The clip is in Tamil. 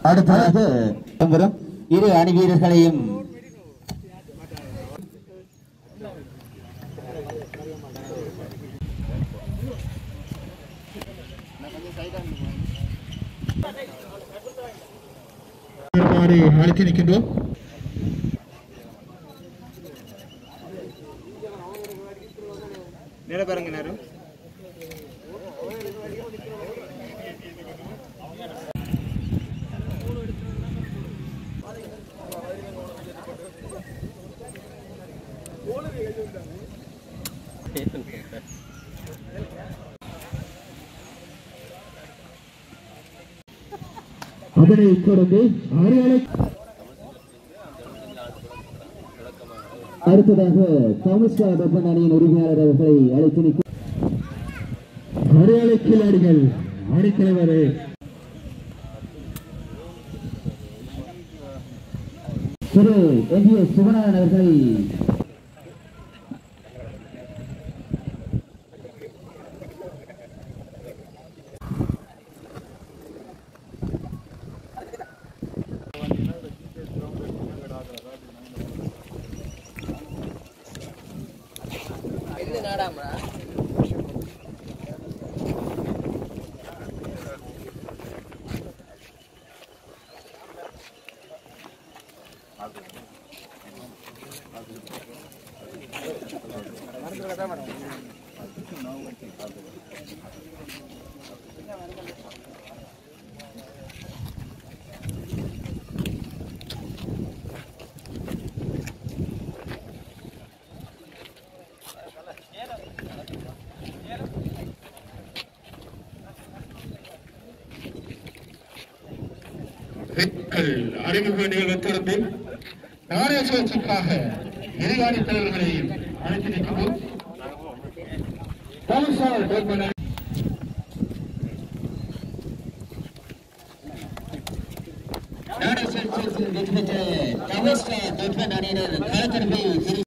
அடுத்ததாக வரும் இரு அணி வீரர்களையும் மாடு அழைத்து நிற்கின்றோம் நேர பாருங்க நேரம் அதனை தொடர்ந்து அரியாலை அடுத்ததாக கவுன்சிலா வெப்பன் அணியின் உரிமையாளர் அவர்களை அழைத்து நிற்கும் அரியாலை கில்லாடிகள் அணித்தலைவர் திரு எம் எஸ் சிவநாதன் அவர்களை பெண்கள் அறிமுக நிகழ்வு தொடர்ந்து நாணய சுழற்சிக்காக எதிராளி தலைவர்களையும் அழைத்து நிற்கிறோம் கவுன்சிலர் வெப்பன் அணி நாடக சுழற்சியில் வெற்றி பெற்ற கவுன்சிலா வெப்பன் அணியினர் களத்திற்கு